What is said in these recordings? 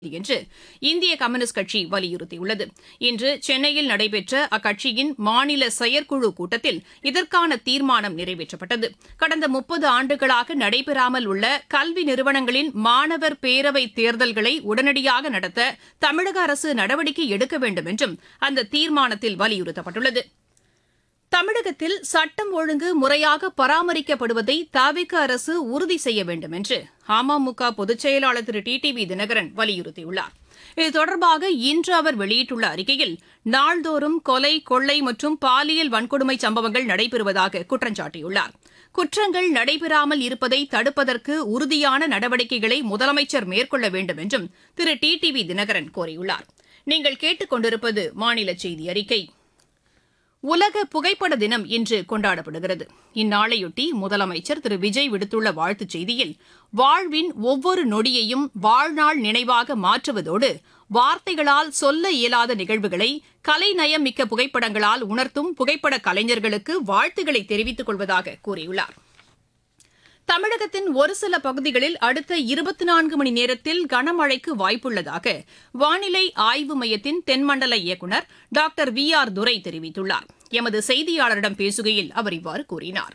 என்று இந்திய கம்யூனிஸ்ட் கட்சி வலியுறுத்தியுள்ளது இன்று சென்னையில் நடைபெற்ற அக்கட்சியின் மாநில செயற்குழு கூட்டத்தில் இதற்கான தீர்மானம் நிறைவேற்றப்பட்டது கடந்த முப்பது ஆண்டுகளாக நடைபெறாமல் உள்ள கல்வி நிறுவனங்களின் மாணவர் பேரவை தேர்தல்களை உடனடியாக நடத்த தமிழக அரசு நடவடிக்கை எடுக்க வேண்டும் என்றும் அந்த தீர்மானத்தில் வலியுறுத்தப்பட்டுள்ளது தமிழகத்தில் சட்டம் ஒழுங்கு முறையாக பராமரிக்கப்படுவதை தவிக அரசு உறுதி செய்ய வேண்டும் என்று அமமுக பொதுச் செயலாளர் Thiru T T V Dhinakaran வலியுறுத்தியுள்ளார் இது தொடர்பாக இன்று அவர் வெளியிட்டுள்ள அறிக்கையில் நாள்தோறும் கொலை கொள்ளை மற்றும் பாலியல் வன்கொடுமை சம்பவங்கள் நடைபெறுவதாக குற்றம் சாட்டியுள்ளார் குற்றங்கள் நடைபெறாமல் இருப்பதை தடுப்பதற்கு உறுதியான நடவடிக்கைகளை முதலமைச்சர் மேற்கொள்ள வேண்டும் என்றும் Thiru T T V Dhinakaran கோரியுள்ளார் நீங்கள் கேட்டுக் கொண்டிருப்பது மாநில செய்தி அறிக்கை உலக புகைப்பட தினம் இன்று கொண்டாடப்படுகிறது இந்நாளையொட்டி முதலமைச்சர் திரு விஜய் விடுத்துள்ள வாழ்த்துச் செய்தியில் வாழ்வின் ஒவ்வொரு நொடியையும் வாழ்நாள் நினைவாக மாற்றுவதோடு வார்த்தைகளால் சொல்ல இயலாத நிகழ்வுகளை கலைநயம் மிக்க புகைப்படங்களால் உணர்த்தும் புகைப்பட கலைஞர்களுக்கு வாழ்த்துக்களை தெரிவித்துக் கொள்வதாக கூறியுள்ளார் தமிழகத்தின் ஒரு சில பகுதிகளில் அடுத்த இருபத்தி நான்கு மணி நேரத்தில் கனமழைக்கு வாய்ப்புள்ளதாக வானிலை ஆய்வு மையத்தின் தென்மண்டல இயக்குநர் டாக்டர் வி ஆர் துரை தெரிவித்துள்ளார் எமது செய்தியாளரிடம் பேசுகையில் அவர் இவ்வாறு கூறினார்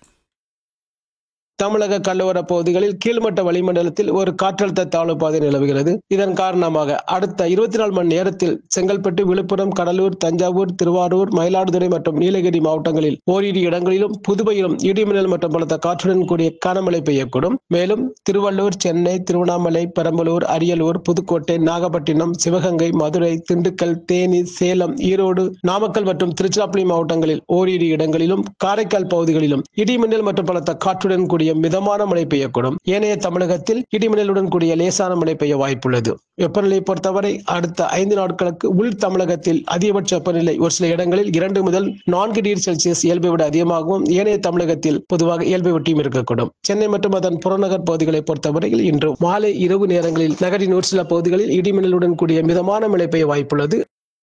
தமிழக கடலோர பகுதிகளில் கீழ்மட்ட வளிமண்டலத்தில் ஒரு காற்றழுத்த தாழ்வு பாதை நிலவுகிறது இதன் காரணமாக அடுத்த இருபத்தி நாலு மணி நேரத்தில் செங்கல்பட்டு விழுப்புரம் கடலூர் தஞ்சாவூர் திருவாரூர் மயிலாடுதுறை மற்றும் நீலகிரி மாவட்டங்களில் ஓரிரு இடங்களிலும் புதுவையிலும் இடிமின்னல் மற்றும் பலத்த காற்றுடன் கூடிய கனமழை பெய்யக்கூடும் மேலும் திருவள்ளூர் சென்னை திருவண்ணாமலை பெரம்பலூர் அரியலூர் புதுக்கோட்டை நாகப்பட்டினம் சிவகங்கை மதுரை திண்டுக்கல் தேனி சேலம் ஈரோடு நாமக்கல் மற்றும் திருச்சிராப்பள்ளி மாவட்டங்களில் ஓரிரு இடங்களிலும் காரைக்கால் பகுதிகளிலும் இடிமின்னல் மற்றும் பலத்த காற்றுடன் கூடிய மிதமான மழை பெய்யக்கூடும் ஏனைய தமிழகத்தில் இடிமின்னலுடன் கூடிய லேசான மழை பெய்ய வாய்ப்புள்ளது வெப்பநிலையை பொறுத்தவரை அடுத்த ஐந்து நாட்களுக்கு உள் தமிழகத்தில் அதிகபட்ச வெப்பநிலை ஒரு சில இடங்களில் இரண்டு முதல் நான்கு டிகிரி செல்சியஸ் இயல்பை விட அதிகமாகவும் ஏனைய தமிழகத்தில் பொதுவாக இயல்பை ஒட்டியும் இருக்கக்கூடும் சென்னை மற்றும் அதன் புறநகர் பகுதிகளை பொறுத்தவரையில் இன்று மாலை இரவு நேரங்களில் நகரின் ஒரு சில பகுதிகளில் இடிமின்னலுடன் கூடிய மிதமான மழை பெய்ய வாய்ப்புள்ளது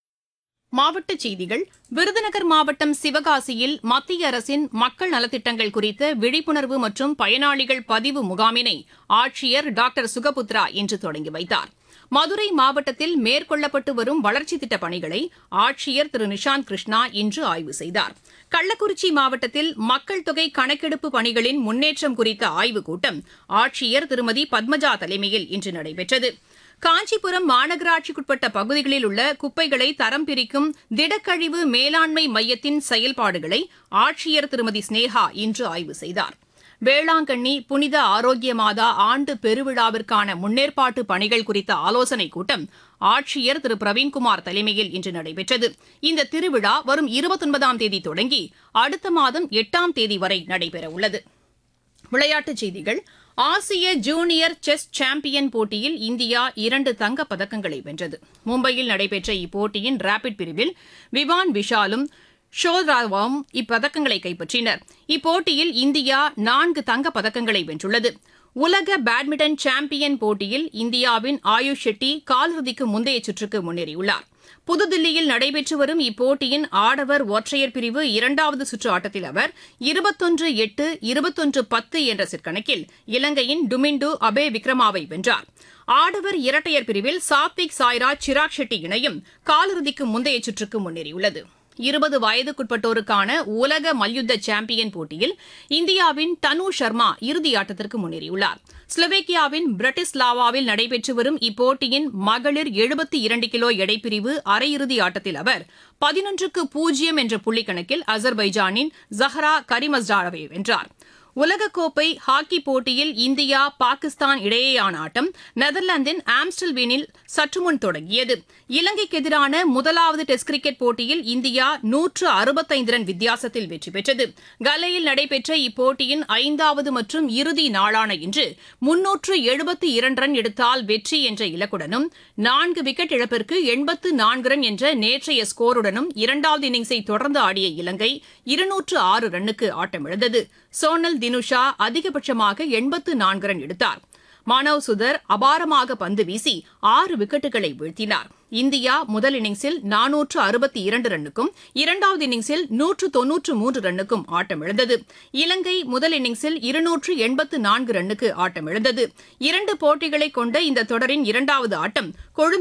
மாவட்டச் செய்திகள் விருதுநகர் மாவட்டம் சிவகாசியில் மத்திய அரசின் மக்கள் நலத்திட்டங்கள் குறித்த விழிப்புணர்வு மற்றும் பயனாளிகள் பதிவு முகாமினை ஆட்சியர் டாக்டர் சுகபுத்ரா இன்று தொடங்கி வைத்தார் மதுரை மாவட்டத்தில் மேற்கொள்ளப்பட்டு வரும் வளர்ச்சித் திட்டப் பணிகளை ஆட்சியர் திரு நிஷாந்த் கிருஷ்ணா இன்று ஆய்வு செய்தார் கள்ளக்குறிச்சி மாவட்டத்தில் மக்கள் தொகை கணக்கெடுப்பு பணிகளின் முன்னேற்றம் குறித்த ஆய்வுக் கூட்டம் ஆட்சியர் திருமதி பத்மஜா தலைமையில் இன்று நடைபெற்றது காஞ்சிபுரம் மாநகராட்சிக்குட்பட்ட பகுதிகளில் உள்ள குப்பைகளை தரம் பிரிக்கும் திடக்கழிவு மேலாண்மை மையத்தின் செயல்பாடுகளை ஆட்சியர் திருமதி ஸ்னேகா இன்று ஆய்வு செய்தார் வேளாங்கண்ணி புனித ஆரோக்கிய மாதா ஆண்டு பெருவிழாவிற்கான முன்னேற்பாட்டு பணிகள் குறித்த ஆலோசனைக் கூட்டம் ஆட்சியர் திரு பிரவீன்குமார் தலைமையில் இன்று நடைபெற்றது இந்த திருவிழா வரும் இருபத்தொன்பதாம் தேதி தொடங்கி அடுத்த மாதம் எட்டாம் தேதி வரை நடைபெறவுள்ளது விளையாட்டுச் செய்திகள் ஆசிய ஜூனியர் செஸ் சாம்பியன் போட்டியில் இந்தியா இரண்டு தங்கப் பதக்கங்களை வென்றது மும்பையில் நடைபெற்ற இப்போட்டியின் ரேபிட் பிரிவில் விவான் விஷாலும் ஷோராவும் இப்பதக்கங்களை கைப்பற்றினர் இப்போட்டியில் இந்தியா நான்கு தங்கப் பதக்கங்களை வென்றுள்ளது உலக பேட்மிண்டன் சாம்பியன் போட்டியில் இந்தியாவின் ஆயுஷ் ஷெட்டி காலிறுதிக்கு முந்தைய சுற்றுக்கு முன்னேறியுள்ளார் புதுதில்லியில் நடைபெற்று வரும் இப்போட்டியின் ஆடவர் ஒற்றையர் பிரிவு இரண்டாவது சுற்று ஆட்டத்தில் அவர் இருபத்தொன்று எட்டு இருபத்தொன்று பத்து என்ற சிற்கணக்கில் இலங்கையின் டுமிண்டு அபே விக்ரமாவை வென்றார் ஆடவர் இரட்டையர் பிரிவில் சாத்விக் சாய்ராஜ் சிராக் ஷெட்டி இணையும் காலிறுதிக்கு முந்தைய சுற்றுக்கு முன்னேறியுள்ளது இருபது வயதுக்குட்பட்டோருக்கான உலக மல்யுத்த சாம்பியன் போட்டியில் இந்தியாவின் தனு சர்மா இறுதியாட்டத்திற்கு முன்னேறியுள்ளார் ஸ்லோவேக்கியாவின் பிரட்டிஸ்லாவாவில் நடைபெற்று வரும் இப்போட்டியின் மகளிர் எழுபத்தி இரண்டு கிலோ எடைப்பிரிவு அரையிறுதி ஆட்டத்தில் அவர் பதினொன்றுக்கு பூஜ்ஜியம் என்ற புள்ளிக்கணக்கில் அசர்பைஜானின் ஜஹரா கரிமஸ்டாரவை வென்றார் உலகக்கோப்பை ஹாக்கி போட்டியில் இந்தியா பாகிஸ்தான் இடையேயான ஆட்டம் நெதர்லாந்தின் ஆம்ஸ்டல்வீனில் சற்றுமுன் தொடங்கியது இலங்கைக்கு எதிரான முதலாவது டெஸ்ட் கிரிக்கெட் போட்டியில் இந்தியா நூற்று அறுபத்தைந்து ரன் வித்தியாசத்தில் வெற்றி பெற்றது கலையில் நடைபெற்ற இப்போட்டியின் ஐந்தாவது மற்றும் இறுதி நாளான இன்று முன்னூற்று எழுபத்தி இரண்டு ரன் எடுத்தால் வெற்றி என்ற இலக்குடனும் நான்கு விக்கெட் இழப்பிற்கு எண்பத்து நான்கு ரன் என்ற நேற்றைய ஸ்கோருடனும் இரண்டாவது இன்னிங்ஸை தொடர்ந்து ஆடிய இலங்கை இருநூற்று ஆறு ரன்னுக்கு ஆட்டமிழந்தது சோனல் தினுஷா அதிகபட்சமாக எண்பத்து நான்கு ரன் எடுத்தார் மானவ் சுதர் அபாரமாக பந்து வீசி ஆறு விக்கெட்டுகளை வீழ்த்தினார் இந்தியா முதல் இன்னிங்ஸில் நானூற்று அறுபத்தி இரண்டு ரன்னுக்கும் இரண்டாவது இன்னிங்ஸில் நூற்று தொன்னூற்று மூன்று ரன்னுக்கும் ஆட்டமிழந்தது இலங்கை முதல் இன்னிங்ஸில் இருநூற்று எண்பத்து நான்கு ரன்னுக்கு ஆட்டமிழந்தது இரண்டு போட்டிகளை கொண்ட இந்த தொடரின் இரண்டாவது ஆட்டம் கொழும்பு